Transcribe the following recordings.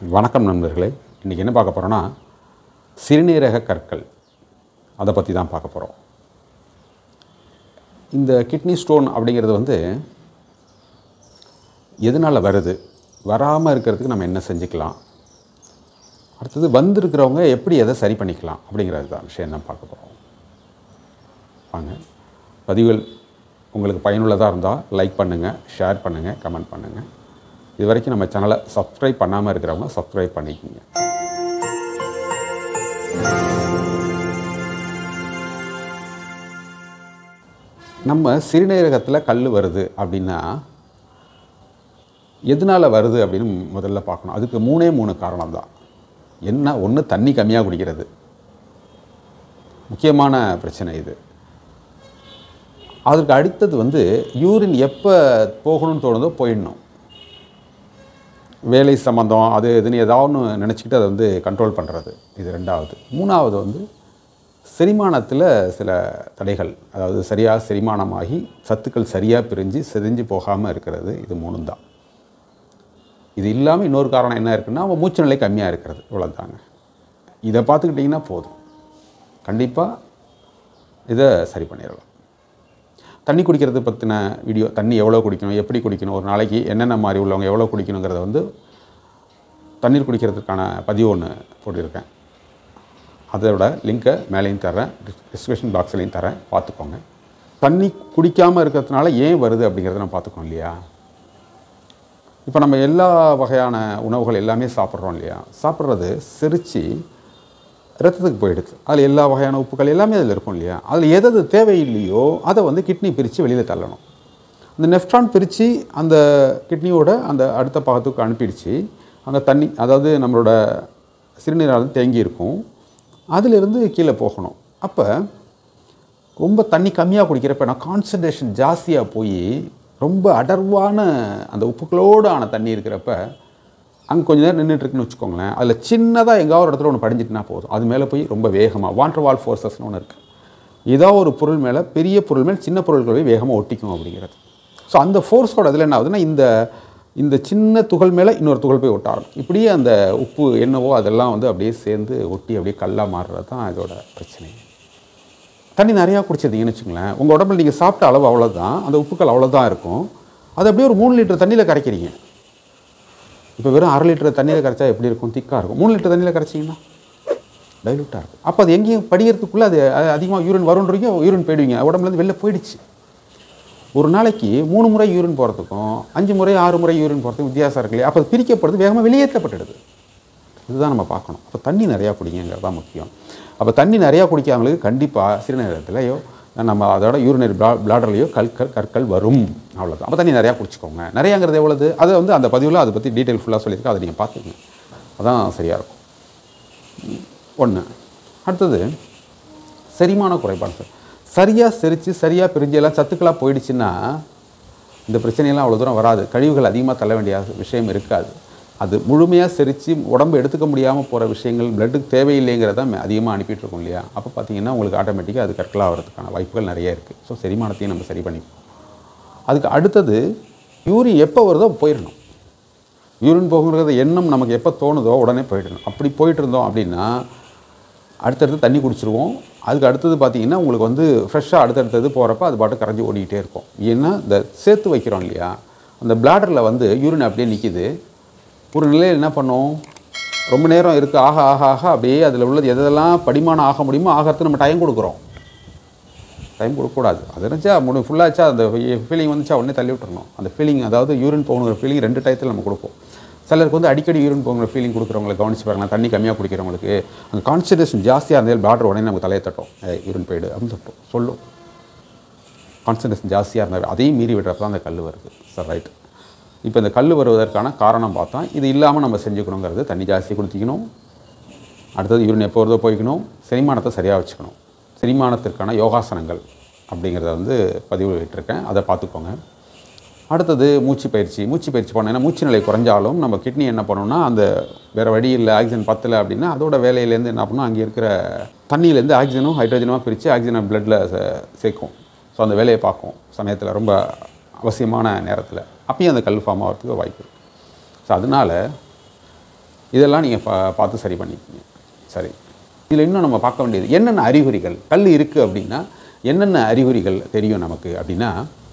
வணக்கம் நண்பர்களே இன்றைக்கி என்ன பார்க்க போகிறோன்னா சிறுநீரக கற்கள் அதை பற்றி தான் பார்க்க போகிறோம் இந்த கிட்னி ஸ்டோன் அப்படிங்கிறது வந்து எதனால் வருது வராமல் இருக்கிறதுக்கு நம்ம என்ன செஞ்சுக்கலாம் அடுத்தது வந்திருக்கிறவங்க எப்படி எதை சரி பண்ணிக்கலாம் அப்படிங்கிறது தான் விஷயம் தான் பார்க்க போகிறோம் வாங்க பதிவுகள் உங்களுக்கு பயனுள்ளதாக இருந்தால் லைக் பண்ணுங்கள் ஷேர் பண்ணுங்கள் கமெண்ட் பண்ணுங்கள் இது வரைக்கும் நம்ம சேனலை சப்ஸ்கிரைப் பண்ணாமல் இருக்கிறவங்க சப்ஸ்கிரைப் பண்ணிக்கோங்க நம்ம சிறுநீரகத்தில் கல் வருது அப்படின்னா எதனால் வருது அப்படின்னு முதல்ல பார்க்கணும் அதுக்கு மூணே மூணு காரணம் தான் என்ன ஒன்று தண்ணி கம்மியாக குடிக்கிறது முக்கியமான பிரச்சனை இது அதுக்கு அடுத்தது வந்து யூரின் எப்போ போகணும்னு தோணுதோ போயிடணும் வேலை சம்மந்தம் அது இதுன்னு ஏதாவது ஒன்று நினச்சிக்கிட்டு அதை வந்து கண்ட்ரோல் பண்ணுறது இது ரெண்டாவது மூணாவது வந்து செரிமானத்தில் சில தடைகள் அதாவது சரியாக செரிமானமாகி சத்துக்கள் சரியாக பிரிஞ்சு செதிஞ்சு போகாமல் இருக்கிறது இது மூணும் தான் இது இல்லாமல் இன்னொரு காரணம் என்ன இருக்குன்னா அவன் மூச்சு நிலை கம்மியாக இருக்கிறது இவ்வளோதாங்க இதை பார்த்துக்கிட்டிங்கன்னா போதும் கண்டிப்பாக இதை சரி பண்ணிடலாம் தண்ணி குடிக்கிறது பற்றின வீடியோ தண்ணி எவ்வளோ குடிக்கணும் எப்படி குடிக்கணும் ஒரு நாளைக்கு என்னென்ன மாதிரி உள்ளவங்க எவ்வளோ குடிக்கணுங்கிறத வந்து தண்ணீர் குடிக்கிறதுக்கான பதிவு ஒன்று போட்டிருக்கேன் அதோட லிங்க்கை மேலேயும் தரேன் டிஸ்கிரிப்ஷன் பாக்ஸ்லேயும் தரேன் பார்த்துக்கோங்க தண்ணி குடிக்காமல் இருக்கிறதுனால ஏன் வருது அப்படிங்கிறத நம்ம பார்த்துக்கோம் இல்லையா இப்போ நம்ம எல்லா வகையான உணவுகள் எல்லாமே சாப்பிட்றோம் இல்லையா சாப்பிட்றது செரித்து ரத்தத்துக்கு போயிடுது அதில் எல்லா வகையான உப்புகள் எல்லாமே அதில் இருக்கும் இல்லையா அதில் எது எது தேவையில்லையோ அதை வந்து கிட்னி பிரித்து வெளியில் தள்ளணும் அந்த நெஃப்ட்ரான் பிரித்து அந்த கிட்னியோட அந்த அடுத்த பாகத்துக்கு அனுப்பிடுச்சு அங்கே தண்ணி அதாவது நம்மளோட சிறுநீரால் தேங்கி இருக்கும் அதிலிருந்து கீழே போகணும் அப்போ ரொம்ப தண்ணி கம்மியாக குடிக்கிறப்ப நான் கான்சன்ட்ரேஷன் ஜாஸ்தியாக போய் ரொம்ப அடர்வான அந்த உப்புக்களோடு ஆன தண்ணி இருக்கிறப்ப அங்கே கொஞ்ச நேரம் நின்றுட்டு இருக்குன்னு வச்சுக்கோங்களேன் அதில் சின்னதாக எங்காவது ஒரு இடத்துல ஒன்று படிஞ்சிட்டுனா போதும் அது மேலே போய் ரொம்ப வேகமாக வாட்டர் வால் ஃபோர்ஸஸ்னு ஒன்று இருக்குது ஏதோ ஒரு பொருள் மேலே பெரிய பொருள் மேலே சின்ன பொருட்கள் போய் வேகமாக ஒட்டிக்கும் அப்படிங்கிறது ஸோ அந்த ஃபோர்ஸோட இதில் என்ன ஆகுதுன்னா இந்த இந்த சின்ன துகள் மேலே இன்னொரு துகள் போய் ஒட்ட ஆரம்பிக்கும் இப்படியே அந்த உப்பு என்னவோ அதெல்லாம் வந்து அப்படியே சேர்ந்து ஒட்டி அப்படியே கல்லாக மாறுறது தான் இதோட பிரச்சனை தண்ணி நிறையா குடிச்சிருந்தீங்கன்னு வச்சுங்களேன் உங்கள் உடம்புல நீங்கள் சாப்பிட்ட அளவு அவ்வளோதான் அந்த உப்புக்கள் அவ்வளோதான் இருக்கும் அது அப்படியே ஒரு மூணு லிட்டர் தண்ணியில் கரைக்கிறீங்க இப்போ வெறும் அரை லிட்டர் தண்ணியில் கரைச்சா எப்படி இருக்கும் திக்காக இருக்கும் மூணு லிட்டர் தண்ணியில் கரைச்சிங்கன்னா டைலூட்டாக இருக்கும் அப்போ அது எங்கேயும் படிக்கிறதுக்குள்ளே அது அது அதிகமாக யூரின் வரும்ன்றீங்க யூரின் போயிடுவீங்க உடம்புலேருந்து வெளில போயிடுச்சு ஒரு நாளைக்கு மூணு முறை யூரின் போகிறதுக்கும் அஞ்சு முறை ஆறு முறை யூரின் போகிறதுக்கும் வித்தியாசம் இருக்கு இல்லையா அப்போ அது பிரிக்கப்படுது வேகமாக வெளியேற்றப்பட்டுடுது இதுதான் நம்ம பார்க்கணும் அப்போ தண்ணி நிறையா குடிங்கிறது தான் முக்கியம் அப்போ தண்ணி நிறையா குடிக்காதவங்களுக்கு கண்டிப்பாக சிறுநீரகத்திலையோ நம்ம அதோட யூரினரி பிளா பிளாடர்லையோ கற்கள் கற்கள் வரும் அவ்வளோதான் அப்போ தண்ணி நிறையா குடிச்சிக்கோங்க நிறையாங்கிறது எவ்வளவு அதை வந்து அந்த பதிவில் அதை பற்றி டீட்டெயில் ஃபுல்லாக சொல்லியிருக்கேன் அதை நீங்கள் பார்த்துக்கங்க அதான் சரியாக இருக்கும் ஒன்று அடுத்தது செரிமான குறைபாடு சார் சரியாக செரித்து சரியாக பிரிஞ்சு எல்லாம் சத்துக்களாக போயிடுச்சுன்னா இந்த பிரச்சனையெல்லாம் அவ்வளோ தூரம் வராது கழிவுகள் அதிகமாக தள்ள வேண்டிய விஷயம் இருக்காது அது முழுமையாக செரித்து உடம்பு எடுத்துக்க முடியாமல் போகிற விஷயங்கள் பிளட்டுக்கு தேவையில்லைங்கிறத அதிகமாக அனுப்பிட்டு இருக்கோம் இல்லையா அப்போ பார்த்தீங்கன்னா உங்களுக்கு ஆட்டோமேட்டிக்காக அது கற்களாக வரதுக்கான வாய்ப்புகள் நிறைய இருக்குது ஸோ செரிமானத்தையும் நம்ம சரி பண்ணிப்போம் அதுக்கு அடுத்தது யூரின் எப்போ வருதோ போயிடணும் யூரின் போகுங்கிறது எண்ணம் நமக்கு எப்போ தோணுதோ உடனே போயிடணும் அப்படி போயிட்டு இருந்தோம் அப்படின்னா அடுத்தடுத்து தண்ணி குடிச்சிருவோம் அதுக்கு அடுத்தது பார்த்தீங்கன்னா உங்களுக்கு வந்து ஃப்ரெஷ்ஷாக அடுத்தடுத்தது போகிறப்ப அது பாட்டு கரைஞ்சி ஓடிக்கிட்டே இருக்கும் ஏன்னா இந்த சேர்த்து வைக்கிறோம் இல்லையா அந்த பிளாடரில் வந்து யூரின் அப்படியே நிற்கிது ஒரு நிலையில் என்ன பண்ணும் ரொம்ப நேரம் இருக்குது ஆக ஆக ஆக அப்படியே அதில் உள்ளது எதெல்லாம் படிமானம் ஆக முடியுமோ ஆகிறதுக்கு நம்ம டைம் கொடுக்குறோம் டைம் கொடுக்கக்கூடாது அது இருந்துச்சா முடி ஃபுல்லாச்சா அந்த ஃபீலிங் வந்துச்சா உடனே தள்ளி விட்டுறணும் அந்த ஃபீலிங் அதாவது யூரின் போகணுங்கிற ஃபீலிங் ரெண்டு டயத்தில் நம்ம கொடுப்போம் சிலருக்கு வந்து அடிக்கடி யூரின் போகிற ஃபீலிங் கொடுக்குறவங்களை கவனிச்சு பாருங்களேன் தண்ணி கம்மியாக குடிக்கிறவங்களுக்கு அந்த கான்சன்ட்ரேஷன் ஜாஸ்தியாக இருந்தால் பிளாடர் உடனே நமக்கு தலையை தட்டும் யூரின் போயிடு அப்படின்னு தட்டும் சொல்லும் கான்சன்ட்ரேஷன் ஜாஸ்தியாக இருந்தால் அதையும் மீறி விடுறப்ப தான் அந்த கல் வருது சார் ரைட் இப்போ இந்த கல் வருவதற்கான காரணம் பார்த்தா இது இல்லாமல் நம்ம செஞ்சுக்கணுங்கிறது தண்ணி ஜாஸ்தி குடிக்கணும் அடுத்தது யூரின் எப்போ வருதோ போய்க்கணும் செரிமானத்தை சரியாக வச்சுக்கணும் செரிமானத்திற்கான யோகாசனங்கள் அப்படிங்கிறத வந்து பதிவு விட்டுருக்கேன் அதை பார்த்துக்கோங்க அடுத்தது மூச்சு பயிற்சி மூச்சு பயிற்சி பண்ணோம் ஏன்னா மூச்சு நிலை குறைஞ்சாலும் நம்ம கிட்னி என்ன பண்ணணும்னா அந்த வேறு வழி இல்லை ஆக்சிஜன் பத்தலை அப்படின்னா அதோட வேலையிலேருந்து என்ன பண்ணணும் அங்கே இருக்கிற தண்ணியிலேருந்து ஆக்சிஜனும் ஹைட்ரஜனுமாக பிரித்து ஆக்சிஜனை பிளட்டில் சேர்க்கும் ஸோ அந்த வேலையை பார்க்கும் சமயத்தில் ரொம்ப அவசியமான நேரத்தில் அப்பயும் அந்த கல் ஃபார்ம் ஆகிறதுக்கு வாய்ப்பு இருக்குது ஸோ அதனால் இதெல்லாம் நீங்கள் பா பார்த்து சரி பண்ணிக்கங்க சரி இதில் இன்னும் நம்ம பார்க்க வேண்டியது என்னென்ன அறிகுறிகள் கல் இருக்குது அப்படின்னா என்னென்ன அறிகுறிகள் தெரியும் நமக்கு அப்படின்னா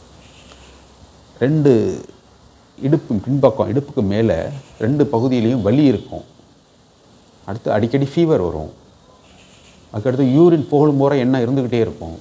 ரெண்டு இடுப்பு பின்பக்கம் இடுப்புக்கு மேலே ரெண்டு பகுதியிலையும் வலி இருக்கும் அடுத்து அடிக்கடி ஃபீவர் வரும் அதுக்கடுத்து யூரின் போகும் முறை என்ன இருந்துக்கிட்டே இருக்கும்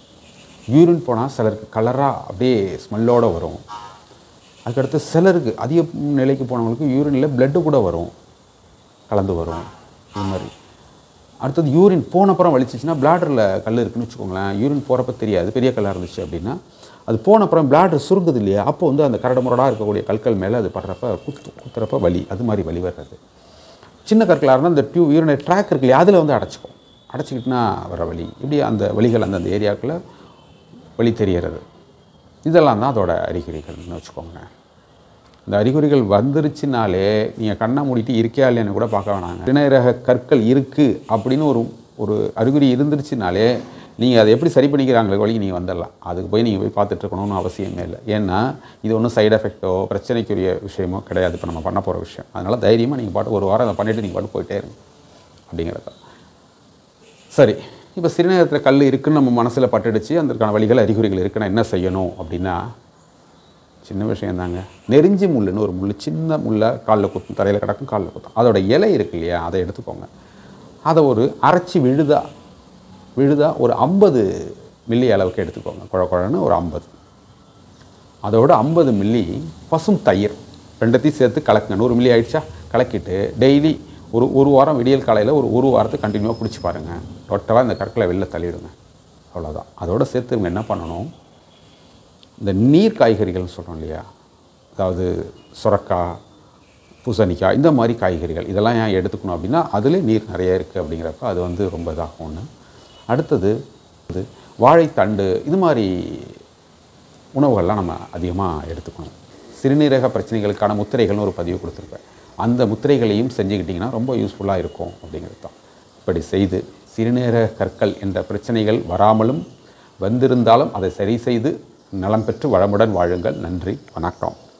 யூரின் போனால் சிலருக்கு கலராக அப்படியே ஸ்மெல்லோடு வரும் அதுக்கடுத்து சிலருக்கு அதிக நிலைக்கு போனவங்களுக்கு யூரினில் பிளட்டு கூட வரும் கலந்து வரும் இது மாதிரி அடுத்தது யூரின் போனப்புறம் வலிச்சிச்சுன்னா பிளாடரில் கல் இருக்குன்னு வச்சுக்கோங்களேன் யூரின் போகிறப்ப தெரியாது பெரிய கல்லாக இருந்துச்சு அப்படின்னா அது போனப்புறம் பிளாடர் சுருங்குது இல்லையா அப்போ வந்து அந்த கரடுமுரடாக இருக்கக்கூடிய கற்கள் மேலே அது படுறப்ப குத்து குத்துறப்ப வலி அது மாதிரி வலி வர்றது சின்ன கற்களாக இருந்தால் இந்த டியூப் யூரினை ட்ராக் இருக்கு இல்லையா அதில் வந்து அடைச்சிக்கும் அடைச்சிக்கிட்டுனா வர வலி இப்படி அந்த வலிகள் அந்தந்த ஏரியாக்களில் வலி தெரியறது இதெல்லாம் தான் அதோட அறிகுறிகள்னு வச்சுக்கோங்களேன் இந்த அறிகுறிகள் வந்துருச்சுனாலே நீங்கள் கண்ணை மூடிட்டு இருக்கியா இல்லைன்னு கூட பார்க்க வேணாங்க சிறுநீரக கற்கள் இருக்குது அப்படின்னு ஒரு ஒரு அறிகுறி இருந்துருச்சுனாலே நீங்கள் அதை எப்படி சரி பண்ணிக்கிறாங்களே வழி நீங்கள் வந்துடலாம் அதுக்கு போய் நீங்கள் போய் பார்த்துட்டு இருக்கணும்னு அவசியமே இல்லை ஏன்னா இது ஒன்றும் சைடு எஃபெக்ட்டோ பிரச்சனைக்குரிய விஷயமோ கிடையாது இப்போ நம்ம பண்ண போகிற விஷயம் அதனால் தைரியமாக நீங்கள் பாட்டு ஒரு வாரம் அதை பண்ணிவிட்டு நீங்கள் பாட்டு போயிட்டே இருங்க அப்படிங்கிறது தான் சரி இப்போ சிறுநீரகத்தில் கல் இருக்குன்னு நம்ம மனசில் பட்டுடுச்சு அதற்கான வழிகள் அறிகுறிகள் இருக்குன்னா என்ன செய்யணும் அப்படின்னா சின்ன விஷயம் தாங்க நெறிஞ்சி முள்ளுன்னு ஒரு முள் சின்ன முள்ளை காலில் குத்தும் தரையில் கிடக்கும் காலில் குத்தும் அதோட இலை இருக்கு இல்லையா அதை எடுத்துக்கோங்க அதை ஒரு அரைச்சி விழுதா விழுதா ஒரு ஐம்பது மில்லி அளவுக்கு எடுத்துக்கோங்க குழ குழன்னு ஒரு ஐம்பது அதோட ஐம்பது மில்லி பசும் தயிர் ரெண்டத்தையும் சேர்த்து கலக்குங்க நூறு மில்லி ஆயிடுச்சா கலக்கிட்டு டெய்லி ஒரு ஒரு வாரம் விடியல் காலையில் ஒரு ஒரு வாரத்துக்கு கண்டினியூவாக குடிச்சு பாருங்கள் டோட்டலாக இந்த கற்களை வெளில தள்ளிடுங்க அவ்வளோதான் அதோட சேர்த்து இவங்க என்ன பண்ணணும் இந்த நீர் காய்கறிகள்னு சொல்கிறோம் இல்லையா அதாவது சுரக்காய் பூசணிக்காய் இந்த மாதிரி காய்கறிகள் இதெல்லாம் ஏன் எடுத்துக்கணும் அப்படின்னா அதில் நீர் நிறைய இருக்குது அப்படிங்கிறப்ப அது வந்து ரொம்ப இதாகும் ஒன்று அடுத்தது இது வாழைத்தண்டு இது மாதிரி உணவுகள்லாம் நம்ம அதிகமாக எடுத்துக்கணும் சிறுநீரக பிரச்சனைகளுக்கான முத்திரைகள்னு ஒரு பதிவு கொடுத்துருப்பேன் அந்த முத்திரைகளையும் செஞ்சுக்கிட்டிங்கன்னா ரொம்ப யூஸ்ஃபுல்லாக இருக்கும் அப்படிங்கிறது தான் இப்படி செய்து சிறுநீரக கற்கள் என்ற பிரச்சனைகள் வராமலும் வந்திருந்தாலும் அதை சரி செய்து நலம் பெற்று வளமுடன் வாழுங்கள் நன்றி வணக்கம்